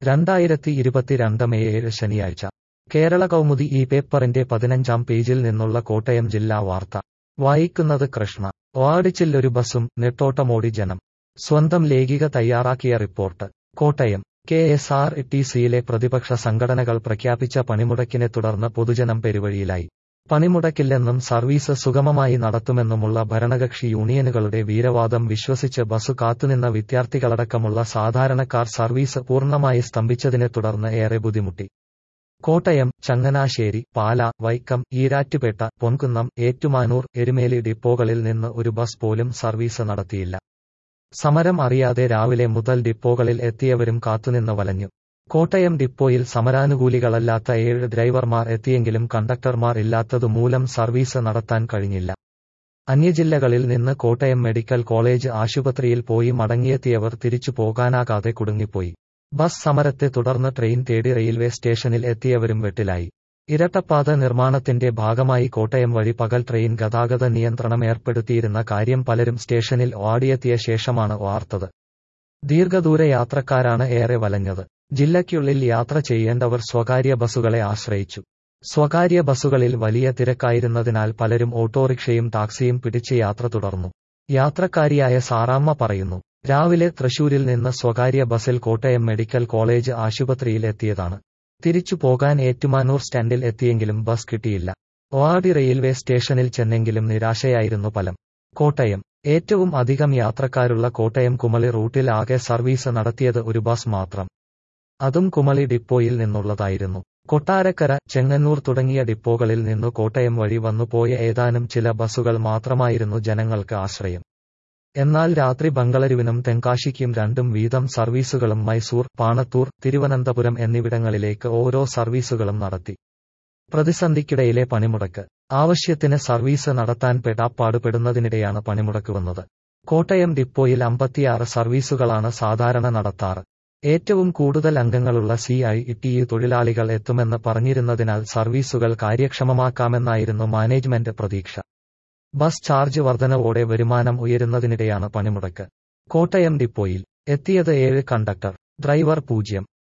രണ്ടായിരത്തി ഇരുപത്തിരണ്ട് മെയ് ഏഴ് ശനിയാഴ്ച കേരള കൗമുദി ഈ പേപ്പറിന്റെ പതിനഞ്ചാം പേജിൽ നിന്നുള്ള കോട്ടയം ജില്ലാ വാർത്ത വായിക്കുന്നത് കൃഷ്ണ ഓടിച്ചില്ലൊരു ബസും നെട്ടോട്ടമോടി ജനം സ്വന്തം ലേഖിക തയ്യാറാക്കിയ റിപ്പോർട്ട് Kottayam K S R T സിയിലെ പ്രതിപക്ഷ സംഘടനകൾ പ്രഖ്യാപിച്ച പണിമുടക്കിനെ തുടർന്ന് പൊതുജനം പെരുവഴിയിലായി പണിമുടക്കില്ലെന്നും സർവീസ് സുഗമമായി നടത്തുമെന്നുമുള്ള ഭരണകക്ഷി യൂണിയനുകളുടെ വീരവാദം വിശ്വസിച്ച് ബസ് കാത്തുനിന്ന വിദ്യാർത്ഥികളടക്കമുള്ള സാധാരണക്കാർ സർവീസ് പൂർണ്ണമായി സ്തംഭിച്ചതിനെ തുടർന്ന് ഏറെ ബുദ്ധിമുട്ടി കോട്ടയം ചങ്ങനാശ്ശേരി പാല വൈക്കം ഈരാറ്റുപേട്ട പൊൻകുന്നം ഏറ്റുമാനൂർ എരുമേലി ഡിപ്പോകളിൽ നിന്ന് ഒരു ബസ് പോലും സർവീസ് നടത്തിയില്ല സമരം അറിയാതെ രാവിലെ മുതൽ ഡിപ്പോകളിൽ എത്തിയവരും കാത്തുനിന്ന് വലഞ്ഞു കോട്ടയം ഡിപ്പോയിൽ സമരാനുകൂലികളല്ലാത്ത ഏഴ് ഡ്രൈവർമാർ എത്തിയെങ്കിലും കണ്ടക്ടർമാർ ഇല്ലാത്തതുമൂലം സർവീസ് നടത്താൻ കഴിഞ്ഞില്ല അന്യജില്ലകളിൽ നിന്ന് കോട്ടയം മെഡിക്കൽ കോളേജ് ആശുപത്രിയിൽ പോയി മടങ്ങിയെത്തിയവർ തിരിച്ചു പോകാനാകാതെ കുടുങ്ങിപ്പോയി ബസ് സമരത്തെ തുടർന്ന് ട്രെയിൻ തേടി റെയിൽവേ സ്റ്റേഷനിൽ എത്തിയവരും വെട്ടിലായി ഇരട്ടപ്പാത നിർമ്മാണത്തിന്റെ ഭാഗമായി കോട്ടയം വഴി പകൽ ട്രെയിൻ ഗതാഗത നിയന്ത്രണം ഏർപ്പെടുത്തിയിരുന്ന കാര്യം പലരും സ്റ്റേഷനിൽ ഓടിയെത്തിയ ശേഷമാണ് വാർത്തത് ദീർഘദൂര യാത്രക്കാരാണ് ഏറെ വലഞ്ഞത് ജില്ലയ്ക്കുള്ളിൽ യാത്ര ചെയ്യേണ്ടവർ സ്വകാര്യ ബസ്സുകളെ ആശ്രയിച്ചു സ്വകാര്യ ബസ്സുകളിൽ വലിയ തിരക്കായിരുന്നതിനാൽ പലരും ഓട്ടോറിക്ഷയും ടാക്സിയും പിടിച്ച് യാത്ര തുടർന്നു യാത്രക്കാരിയായ സാറാമ്മ പറയുന്നു രാവിലെ തൃശൂരിൽ നിന്ന് സ്വകാര്യ ബസിൽ കോട്ടയം മെഡിക്കൽ കോളേജ് ആശുപത്രിയിൽ എത്തിയതാണ് തിരിച്ചു പോകാൻ ഏറ്റുമാനൂർ സ്റ്റാൻഡിൽ എത്തിയെങ്കിലും ബസ് കിട്ടിയില്ല ഓവാടി റെയിൽവേ സ്റ്റേഷനിൽ ചെന്നെങ്കിലും നിരാശയായിരുന്നു ഫലം കോട്ടയം ഏറ്റവും അധികം യാത്രക്കാരുള്ള കോട്ടയം കുമളി റൂട്ടിൽ ആകെ സർവീസ് നടത്തിയത് ഒരു ബസ് മാത്രം അതും കുമളി ഡിപ്പോയിൽ നിന്നുള്ളതായിരുന്നു കൊട്ടാരക്കര ചെങ്ങന്നൂർ തുടങ്ങിയ ഡിപ്പോകളിൽ നിന്നു കോട്ടയം വഴി വന്നുപോയ ഏതാനും ചില ബസ്സുകൾ മാത്രമായിരുന്നു ജനങ്ങൾക്ക് ആശ്രയം എന്നാൽ രാത്രി ബംഗളരുവിനും തെങ്കാശിക്കും രണ്ടും വീതം സർവീസുകളും മൈസൂർ പാണത്തൂർ തിരുവനന്തപുരം എന്നിവിടങ്ങളിലേക്ക് ഓരോ സർവീസുകളും നടത്തി പ്രതിസന്ധിക്കിടയിലെ പണിമുടക്ക് ആവശ്യത്തിന് സർവീസ് നടത്താൻ പെടാപ്പാടുപെടുന്നതിനിടെയാണ് പണിമുടക്ക് വന്നത് കോട്ടയം ഡിപ്പോയിൽ അമ്പത്തിയാറ് സർവീസുകളാണ് സാധാരണ നടത്താറ് ഏറ്റവും കൂടുതൽ അംഗങ്ങളുള്ള സി ഐ ടി തൊഴിലാളികൾ എത്തുമെന്ന് പറഞ്ഞിരുന്നതിനാൽ സർവീസുകൾ കാര്യക്ഷമമാക്കാമെന്നായിരുന്നു മാനേജ്മെന്റ് പ്രതീക്ഷ ബസ് ചാർജ് വർധനവോടെ വരുമാനം ഉയരുന്നതിനിടെയാണ് പണിമുടക്ക് കോട്ടയം ഡിപ്പോയിൽ എത്തിയത് ഏഴ് കണ്ടക്ടർ ഡ്രൈവർ പൂജ്യം